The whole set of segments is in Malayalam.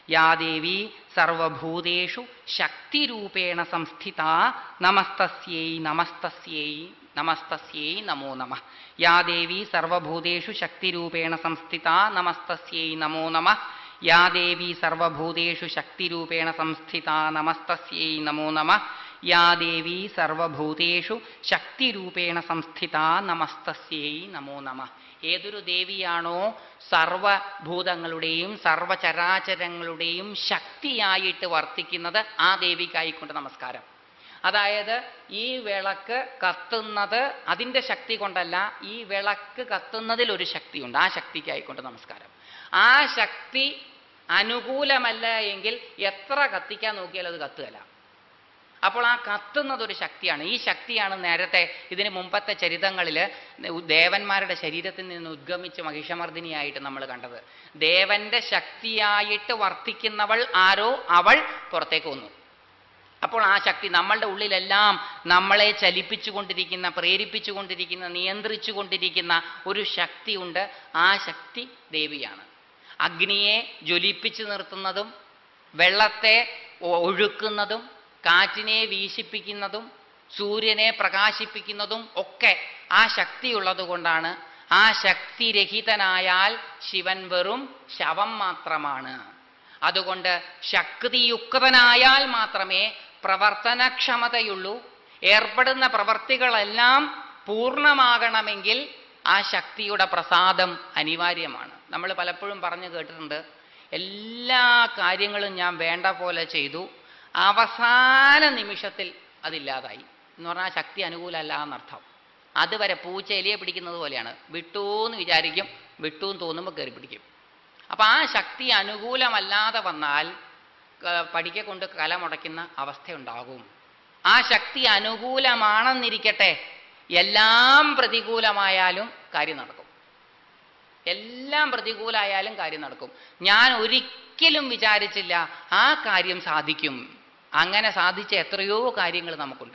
യാ ദേവി സർവഭൂതേഷു ശക്തിരൂപേണ സംസ്ഥിത നമസ്തസ്യൈ നമസ്തസ്യൈ നമസ്തസ്യൈ നമോ നമ യാ ദേവി സർവഭൂതേഷു ശക്തിരൂപേണ സംസ്ഥിത നമസ്തസ്യൈ നമോ നമ യാ ദേവി സർവഭൂതേഷു ശക്തിരൂപേണ സംസ്ഥിത നമസ്തസ്യൈ നമോ നമ യാ ദേവി സർവഭൂതേഷു ശക്തിരൂപേണ സംസ്ഥിത നമസ്തസ്യൈ നമോ നമ ഏതൊരു ദേവിയാണോ സർവഭൂതങ്ങളുടെയും സർവചരാചരങ്ങളുടെയും ശക്തിയായിട്ട് വർത്തിക്കുന്നത് ആ ദേവിക്കായിക്കൊണ്ട് നമസ്കാരം അതായത് ഈ വിളക്ക് കത്തുന്നത് അതിൻ്റെ ശക്തി കൊണ്ടല്ല ഈ വിളക്ക് കത്തുന്നതിൽ ഒരു ശക്തിയുണ്ട് ആ ശക്തിക്കായിക്കൊണ്ട് നമസ്കാരം ആ ശക്തി അനുകൂലമല്ല എങ്കിൽ എത്ര കത്തിക്കാൻ നോക്കിയാലും അത് കത്തുകയില്ല അപ്പോൾ ആ കത്തുന്നത് ഒരു ശക്തിയാണ് ഈ ശക്തിയാണ് നേരത്തെ ഇതിന് മുമ്പത്തെ ചരിതങ്ങളിൽ ദേവന്മാരുടെ ശരീരത്തിൽ നിന്ന് ഉദ്ഗമിച്ച് മഹിഷമർദിനിയായിട്ട് നമ്മൾ കണ്ടത് ദേവന്റെ ശക്തിയായിട്ട് വർത്തിക്കുന്നവൾ ആരോ അവൾ പുറത്തേക്ക് വന്നു അപ്പോൾ ആ ശക്തി നമ്മളുടെ ഉള്ളിലെല്ലാം നമ്മളെ ചലിപ്പിച്ചുകൊണ്ടിരിക്കുന്ന പ്രേരിപ്പിച്ചുകൊണ്ടിരിക്കുന്ന നിയന്ത്രിച്ചുകൊണ്ടിരിക്കുന്ന ഒരു ശക്തിയുണ്ട് ആ ശക്തി ദേവിയാണ് അഗ്നിയെ ജ്വലിപ്പിച്ചു നിർത്തുന്നതും വെള്ളത്തെ ഒ- ഒഴുക്കുന്നതും കാറ്റിനെ വീശിപ്പിക്കുന്നതും സൂര്യനെ പ്രകാശിപ്പിക്കുന്നതും ഒക്കെ ആ ശക്തിയുള്ളത് കൊണ്ടാണ് ആ ശക്തിരഹിതനായാൽ ശിവൻ വെറും ശവം മാത്രമാണ് അതുകൊണ്ട് ശക്തിയുക്തനായാൽ മാത്രമേ പ്രവർത്തനക്ഷമതയുള്ളൂ ഏർപ്പെടുന്ന പ്രവർത്തികളെല്ലാം പൂർണ്ണമാകണമെങ്കിൽ ആ ശക്തിയുടെ പ്രസാദം അനിവാര്യമാണ് നമ്മൾ പലപ്പോഴും പറഞ്ഞു കേട്ടിട്ടുണ്ട് എല്ലാ കാര്യങ്ങളും ഞാൻ വേണ്ട പോലെ ചെയ്തു അവസാന നിമിഷത്തിൽ അതില്ലാതായി എന്ന് പറഞ്ഞാൽ ശക്തി അനുകൂലമല്ല എന്നർത്ഥം അതുവരെ പൂച്ച എലിയെ പിടിക്കുന്നത് പോലെയാണ് വിട്ടു എന്ന് വിചാരിക്കും വിട്ടു എന്ന് തോന്നുമ്പോൾ കയറി പിടിക്കും അപ്പം ആ ശക്തി അനുകൂലമല്ലാതെ വന്നാൽ ക- പടിക്കെ കൊണ്ട് കല മുടയ്ക്കുന്ന അവസ്ഥയുണ്ടാകും ആ ശക്തി അനുകൂലമാണെന്നിരിക്കട്ടെ എല്ലാം പ്രതികൂലമായാലും കാര്യം നടക്കും എല്ലാം പ്രതികൂലമായാലും കാര്യം നടക്കും ഞാൻ ഒരിക്കലും വിചാരിച്ചില്ല ആ കാര്യം സാധിക്കും അങ്ങനെ സാധിച്ച എത്രയോ കാര്യങ്ങൾ നമുക്കുണ്ട്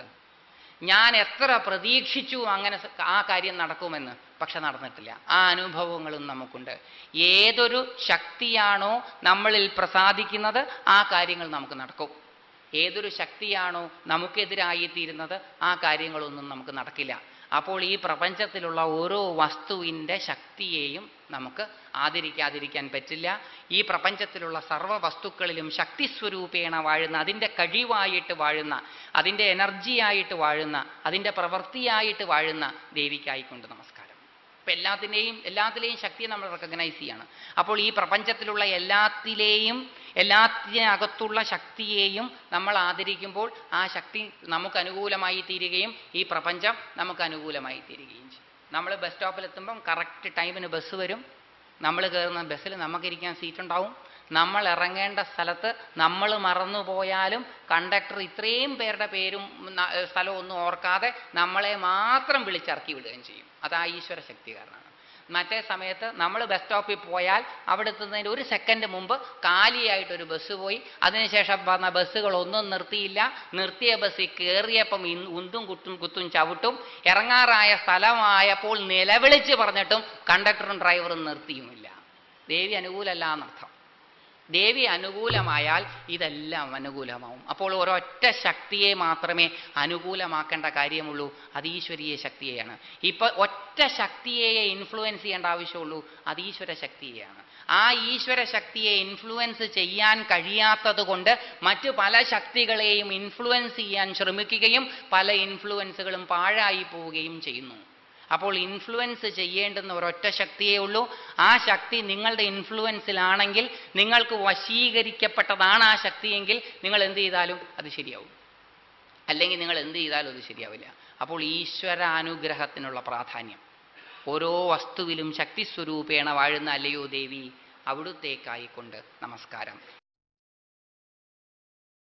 ഞാൻ എത്ര പ്രതീക്ഷിച്ചു അങ്ങനെ സ- ആ കാര്യം നടക്കുമെന്ന് പക്ഷെ നടന്നിട്ടില്ല ആ അനുഭവങ്ങളും നമുക്കുണ്ട് ഏതൊരു ശക്തിയാണോ നമ്മളിൽ പ്രസാദിക്കുന്നത് ആ കാര്യങ്ങൾ നമുക്ക് നടക്കും ഏതൊരു ശക്തിയാണോ നമുക്കെതിരായി തീരുന്നത് ആ കാര്യങ്ങളൊന്നും നമുക്ക് നടക്കില്ല അപ്പോൾ ഈ പ്രപഞ്ചത്തിലുള്ള ഓരോ വസ്തുവിൻ്റെ ശക്തിയെയും നമുക്ക് ആദരിക്കാതിരിക്കാൻ പറ്റില്ല ഈ പ്രപഞ്ചത്തിലുള്ള സർവ്വ വസ്തുക്കളിലും ശക്തി സ്വരൂപേണ വാഴുന്ന അതിൻ്റെ കഴിവായിട്ട് വാഴുന്ന അതിൻ്റെ എനർജിയായിട്ട് വാഴുന്ന അതിൻ്റെ പ്രവൃത്തിയായിട്ട് വാഴുന്ന ദേവിക്കായിക്കൊണ്ട് നമസ്കാരം അപ്പം എല്ലാത്തിൻ്റെയും എല്ലാത്തിലെയും ശക്തിയെ നമ്മൾ റെക്കഗ്നൈസ് ചെയ്യാണ് അപ്പോൾ ഈ പ്രപഞ്ചത്തിലുള്ള എല്ലാത്തിലെയും എല്ലാത്തിനകത്തുള്ള ശക്തിയെയും നമ്മൾ ആദരിക്കുമ്പോൾ ആ ശക്തി നമുക്ക് അനുകൂലമായി തീരുകയും ഈ പ്രപഞ്ചം നമുക്ക് അനുകൂലമായി തീരുകയും ചെയ്യും നമ്മൾ ബസ് സ്റ്റോപ്പിലെത്തുമ്പം കറക്റ്റ് ടൈമിന് ബസ് വരും നമ്മൾ കയറുന്ന ബസ്സിൽ നമുക്കിരിക്കാൻ സീറ്റ് ഉണ്ടാവും നമ്മൾ ഇറങ്ങേണ്ട സ്ഥലത്ത് നമ്മൾ മറന്നുപോയാലും കണ്ടക്ടർ ഇത്രയും പേരുടെ പേരും ന- സ്ഥലവും ഒന്നും ഓർക്കാതെ നമ്മളെ മാത്രം വിളിച്ചിറക്കി വിടുകയും ചെയ്യും അത് ആ ഈശ്വര ശക്തി കാരണമാണ് മറ്റേ സമയത്ത് നമ്മൾ ബസ് സ്റ്റോപ്പിൽ പോയാൽ അവിടെ എത്തുന്നതിന് ഒരു സെക്കൻഡ് മുമ്പ് കാലിയായിട്ടൊരു ബസ് പോയി അതിനുശേഷം വന്ന ബസ്സുകളൊന്നും നിർത്തിയില്ല നിർത്തിയ ബസ്സിൽ കയറിയപ്പം ഇൻ- ഉന്തും കുത്തും കുത്തും ചവിട്ടും ഇറങ്ങാറായ സ്ഥലമായപ്പോൾ നിലവിളിച്ച് പറഞ്ഞിട്ടും കണ്ടക്ടറും ഡ്രൈവറും നിർത്തിയുമില്ല ദേവി അനുകൂലമല്ല എന്നർത്ഥം ദേവി അനുകൂലമായാൽ ഇതെല്ലാം അനുകൂലമാവും അപ്പോൾ ഒരൊറ്റ ശക്തിയെ മാത്രമേ അനുകൂലമാക്കേണ്ട കാര്യമുള്ളൂ അത് ഈശ്വരീയ ശക്തിയെയാണ് ഇപ്പൊ ഒറ്റ ശക്തിയെ ഇൻഫ്ലുവൻസ് ചെയ്യേണ്ട ആവശ്യമുള്ളൂ അത് ഈശ്വര ശക്തിയെയാണ് ആ ഈശ്വര ശക്തിയെ ഇൻഫ്ലുവൻസ് ചെയ്യാൻ കഴിയാത്തത് കൊണ്ട് മറ്റു പല ശക്തികളെയും ഇൻഫ്ലുവൻസ് ചെയ്യാൻ ശ്രമിക്കുകയും പല ഇൻഫ്ലുവൻസുകളും പാഴായി പോവുകയും ചെയ്യുന്നു അപ്പോൾ ഇൻഫ്ലുവൻസ് ചെയ്യേണ്ടുന്ന ഒരൊറ്റ ശക്തിയേ ഉള്ളൂ ആ ശക്തി നിങ്ങളുടെ ഇൻഫ്ലുവൻസിലാണെങ്കിൽ നിങ്ങൾക്ക് വശീകരിക്കപ്പെട്ടതാണ് ആ ശക്തിയെങ്കിൽ നിങ്ങൾ എന്ത് ചെയ്താലും അത് ശരിയാവും അല്ലെങ്കിൽ നിങ്ങൾ എന്ത് ചെയ്താലും അത് ശരിയാവില്ല അപ്പോൾ ഈശ്വര അനുഗ്രഹത്തിനുള്ള പ്രാധാന്യം ഓരോ വസ്തുവിലും ശക്തി സ്വരൂപേണ വാഴുന്ന അല്ലയോ ദേവി അവിടുത്തേക്കായിക്കൊണ്ട് നമസ്കാരം